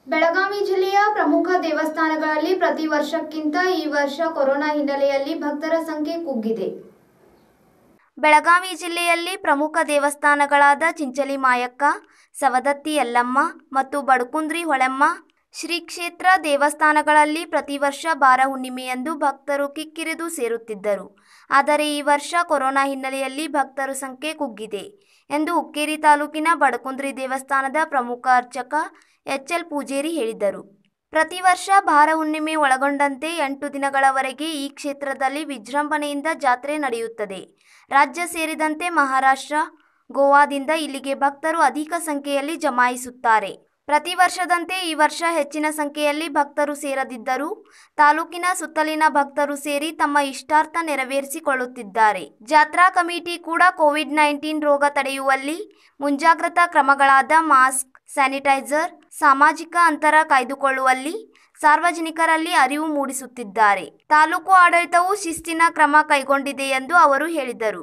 ಬೆಳಗಾವಿ ಜಿಲ್ಲೆಯ ಪ್ರಮುಖ ದೇವಸ್ಥಾನಗಳಲ್ಲಿ ಪ್ರತಿ ವರ್ಷಕ್ಕಿಂತ ಈ ವರ್ಷ ಕೊರೋನಾ ಹಿನ್ನೆಲೆಯಲ್ಲಿ ಭಕ್ತರ ಸಂಖ್ಯೆ ಕುಗ್ಗಿದೆ ಬೆಳಗಾವಿ ಜಿಲ್ಲೆಯಲ್ಲಿ ಪ್ರಮುಖ ದೇವಸ್ಥಾನಗಳಾದ ಚಿಂಚಲಿ ಮಾಯಕ್ಕ ಸವದತ್ತಿ ಯಲ್ಲಮ್ಮ ಮತ್ತು ಬಡಕುಂದ್ರಿ ಹೊಳೆಮ್ಮ ಶ್ರೀ ಕ್ಷೇತ್ರ ದೇವಸ್ಥಾನಗಳಲ್ಲಿ ಪ್ರತಿ ವರ್ಷ ಬಾರ ಹುಣ್ಣಿಮೆಯಂದು ಭಕ್ತರು ಕಿಕ್ಕಿರಿದು ಸೇರುತ್ತಿದ್ದರು ಆದರೆ ಈ ವರ್ಷ ಕೊರೋನಾ ಹಿನ್ನೆಲೆಯಲ್ಲಿ ಭಕ್ತರ ಸಂಖ್ಯೆ ಕುಗ್ಗಿದೆ ಎಂದು ಹುಕ್ಕೇರಿ ತಾಲೂಕಿನ ಬಡಕುಂದ್ರಿ ದೇವಸ್ಥಾನದ ಪ್ರಮುಖ ಅರ್ಚಕ ಎಚ್ ಎಲ್ ಪೂಜೇರಿ ಹೇಳಿದರು ಪ್ರತಿ ವರ್ಷ ಭಾರ ಹುಣ್ಣಿಮೆ ಒಳಗೊಂಡಂತೆ ಎಂಟು ದಿನಗಳವರೆಗೆ ಈ ಕ್ಷೇತ್ರದಲ್ಲಿ ವಿಜೃಂಭಣೆಯಿಂದ ಜಾತ್ರೆ ನಡೆಯುತ್ತದೆ ರಾಜ್ಯ ಸೇರಿದಂತೆ ಮಹಾರಾಷ್ಟ್ರ ಗೋವಾದಿಂದ ಇಲ್ಲಿಗೆ ಭಕ್ತರು ಅಧಿಕ ಸಂಖ್ಯೆಯಲ್ಲಿ ಜಮಾಯಿಸುತ್ತಾರೆ ಪ್ರತಿ ವರ್ಷದಂತೆ ಈ ವರ್ಷ ಹೆಚ್ಚಿನ ಸಂಖ್ಯೆಯಲ್ಲಿ ಭಕ್ತರು ಸೇರದಿದ್ದರೂ ತಾಲೂಕಿನ ಸುತ್ತಲಿನ ಭಕ್ತರು ಸೇರಿ ತಮ್ಮ ಇಷ್ಟಾರ್ಥ ನೆರವೇರಿಸಿಕೊಳ್ಳುತ್ತಿದ್ದಾರೆ ಜಾತ್ರಾ ಕಮಿಟಿ ಕೂಡ ಕೋವಿಡ್ ನೈನ್ಟೀನ್ ರೋಗ ತಡೆಯುವಲ್ಲಿ ಮುಂಜಾಗ್ರತಾ ಕ್ರಮಗಳಾದ ಮಾಸ್ಕ್ ಸ್ಯಾನಿಟೈಸರ್ ಸಾಮಾಜಿಕ ಅಂತರ ಕಾಯ್ದುಕೊಳ್ಳುವಲ್ಲಿ ಸಾರ್ವಜನಿಕರಲ್ಲಿ ಅರಿವು ಮೂಡಿಸುತ್ತಿದ್ದಾರೆ ತಾಲೂಕು ಆಡಳಿತವು ಶಿಸ್ತಿನ ಕ್ರಮ ಕೈಗೊಂಡಿದೆ ಎಂದು ಅವರು ಹೇಳಿದರು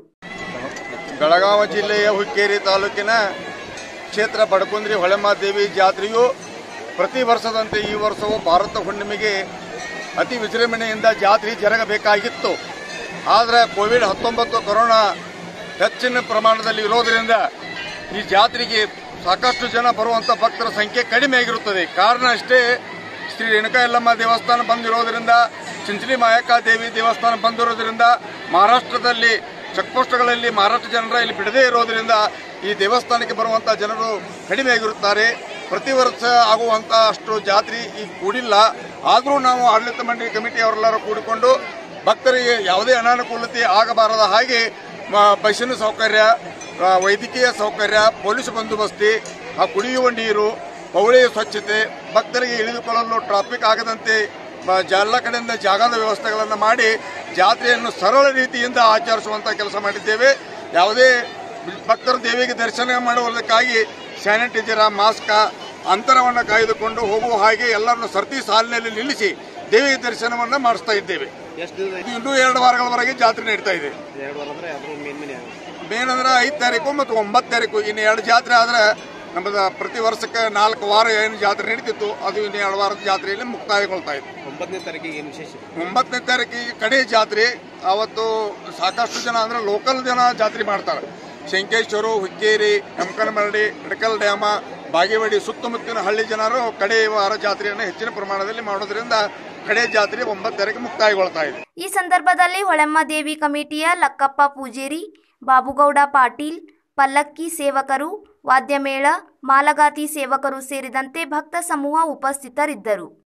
ಬೆಳಗಾವಿ ಜಿಲ್ಲೆಯ ಹುಕ್ಕೇರಿ ತಾಲೂಕಿನ ಕ್ಷೇತ್ರ ಬಡಕುಂದ್ರಿ ಹೊಳೆಮಾದೇವಿ ಜಾತ್ರೆಯು ಪ್ರತಿ ವರ್ಷದಂತೆ ಈ ವರ್ಷವೂ ಭಾರತ ಹುಣ್ಣಿಮೆಗೆ ಅತಿ ವಿಜೃಂಭಣೆಯಿಂದ ಜಾತ್ರೆ ಜರಗಬೇಕಾಗಿತ್ತು ಆದರೆ ಕೋವಿಡ್ ಹತ್ತೊಂಬತ್ತು ಕೊರೋನಾ ಹೆಚ್ಚಿನ ಪ್ರಮಾಣದಲ್ಲಿ ಇರೋದರಿಂದ ಈ ಜಾತ್ರೆಗೆ ಸಾಕಷ್ಟು ಜನ ಬರುವಂಥ ಭಕ್ತರ ಸಂಖ್ಯೆ ಕಡಿಮೆ ಆಗಿರುತ್ತದೆ ಕಾರಣ ಅಷ್ಟೇ ಶ್ರೀ ರೇಣುಕಾ ಯಲ್ಲಮ್ಮ ದೇವಸ್ಥಾನ ಬಂದಿರೋದ್ರಿಂದ ಚಿಂಚಲಿ ಮಾಯಕ್ಕ ದೇವಿ ದೇವಸ್ಥಾನ ಬಂದಿರೋದ್ರಿಂದ ಮಹಾರಾಷ್ಟ್ರದಲ್ಲಿ ಚೆಕ್ಪೋಸ್ಟ್ಗಳಲ್ಲಿ ಮಹಾರಾಷ್ಟ್ರ ಜನರ ಇಲ್ಲಿ ಬಿಡದೇ ಇರೋದ್ರಿಂದ ಈ ದೇವಸ್ಥಾನಕ್ಕೆ ಬರುವಂಥ ಜನರು ಕಡಿಮೆ ಆಗಿರುತ್ತಾರೆ ಪ್ರತಿ ವರ್ಷ ಆಗುವಂಥ ಅಷ್ಟು ಜಾತ್ರೆ ಈಗ ಕೂಡಿಲ್ಲ ಆದರೂ ನಾವು ಆಡಳಿತ ಮಂಡಳಿ ಕಮಿಟಿ ಅವರೆಲ್ಲರೂ ಕೂಡಿಕೊಂಡು ಭಕ್ತರಿಗೆ ಯಾವುದೇ ಅನಾನುಕೂಲತೆ ಆಗಬಾರದ ಹಾಗೆ ಮ- ಬಸ್ಸಿನ ಸೌಕರ್ಯ ಆ, ವೈದ್ಯಕೀಯ ಸೌಕರ್ಯ ಪೊಲೀಸ್ ಬಂದೋಬಸ್ತಿ ಆ ಕುಡಿಯುವ ನೀರು ಪೌಳಿಯ ಸ್ವಚ್ಛತೆ ಭಕ್ತರಿಗೆ ಇಳಿದುಕೊಳ್ಳಲು ಟ್ರಾಫಿಕ್ ಆಗದಂತೆ ಬ- ಜ- ಎಲ್ಲ ಕಡೆಯಿಂದ ಜಾಗದ ವ್ಯವಸ್ಥೆಗಳನ್ನು ಮಾಡಿ ಜಾತ್ರೆಯನ್ನು ಸರಳ ರೀತಿಯಿಂದ ಆಚರಿಸುವಂಥ ಕೆಲಸ ಮಾಡಿದ್ದೇವೆ ಯಾವುದೇ ಭಕ್ತರು ದೇವಿಗೆ ದರ್ಶನ ಮಾಡುವುದಕ್ಕಾಗಿ ಸ್ಯಾನಿಟೈಸರ ಮಾಸ್ಕ ಅಂತರವನ್ನು ಕಾಯ್ದುಕೊಂಡು ಹೋಗುವ ಹಾಗೆ ಎಲ್ಲರನ್ನು ಸರ್ತಿ ಸಾಲಿನಲ್ಲಿ ನಿಲ್ಲಿಸಿ ದೇವಿಗೆ ದರ್ಶನವನ್ನು ಮಾಡಿಸ್ತಾ ಇದ್ದೇವೆ ಎಷ್ಟು ದಿವಸ ಇದು ಇನ್ನೂ ಎರಡು ವಾರಗಳವರೆಗೆ ಜಾತ್ರೆ ನಡೀತಾ ಇದೆ ಎರಡು ವಾರ ಅಂದ್ರೆ ಅದ್ರ ಮೇನ್ ಮೇನ್ ಯಾವ ಮೇನ್ ಅಂದ್ರೆ ಐದು ತಾರೀಕು ಮತ್ತು ಒಂಬತ್ತು ತಾರೀಕು ಇನ್ನು ಎರಡು ಜಾತ್ರೆ ಆದ್ರೆ ನಮ್ಮದು ಪ್ರತಿ ವರ್ಷಕ್ಕೆ ನಾಲ್ಕು ವಾರ ಏನು ಜಾತ್ರೆ ನಡೀತಿತ್ತು ಅದು ಇನ್ನು ಎರಡು ವಾರದ ಜಾತ್ರೆಯಲ್ಲಿ ಮುಕ್ತಾಯಗೊಳ್ತಾ ಇದೆ ಒಂಬತ್ತನೇ ತಾರೀಕಿಗೆ ಏನು ವಿಶೇಷ ಇದೆ? ಒಂಬತ್ತನೇ ತಾರೀಕಿಗೆ ಕಡೆ ಜಾತ್ರೆ ಅವತ್ತು ಸಾಕಷ್ಟು ಜನ ಅಂದ್ರೆ ಲೋಕಲ್ ಜನ ಜಾತ್ರೆ ಮಾಡ್ತಾರೆ ಶಂಕೇಶ್ವರು ಹುಕ್ಕೇರಿ ಹೆಮ್ಕನಮರಡಿ ಇಡಕಲ್ ಡ್ಯಾಮ ಬಾಗೇವಾಡಿ ಸುತ್ತಮುತ್ತಲಿನ ಹಳ್ಳಿ ಜನರು ಕಡೆ ವಾರ ಜಾತ್ರೆಯನ್ನು ಹೆಚ್ಚಿನ ಪ್ರಮಾಣದಲ್ಲಿ ಮಾಡೋದ್ರಿಂದ ಕಡೆ ಜಾತ್ರೆ ಒಂಬತ್ತು ತಾರೀಕು ಮುಕ್ತಾಯಗೊಳ್ತಾ ಇದೆ ಈ ಸಂದರ್ಭದಲ್ಲಿ ಹೊಳೆಮ್ಮ ದೇವಿ ಕಮಿಟಿಯ ಲಕ್ಕಪ್ಪ ಪೂಜೇರಿ ಬಾಬುಗೌಡ ಪಾಟೀಲ್ ಪಲ್ಲಕ್ಕಿ ಸೇವಕರು ವಾದ್ಯಮೇಳ ಮಾಲಗಾತಿ ಸೇವಕರು ಸೇರಿದಂತೆ ಭಕ್ತ ಸಮೂಹ ಉಪಸ್ಥಿತರಿದ್ದರು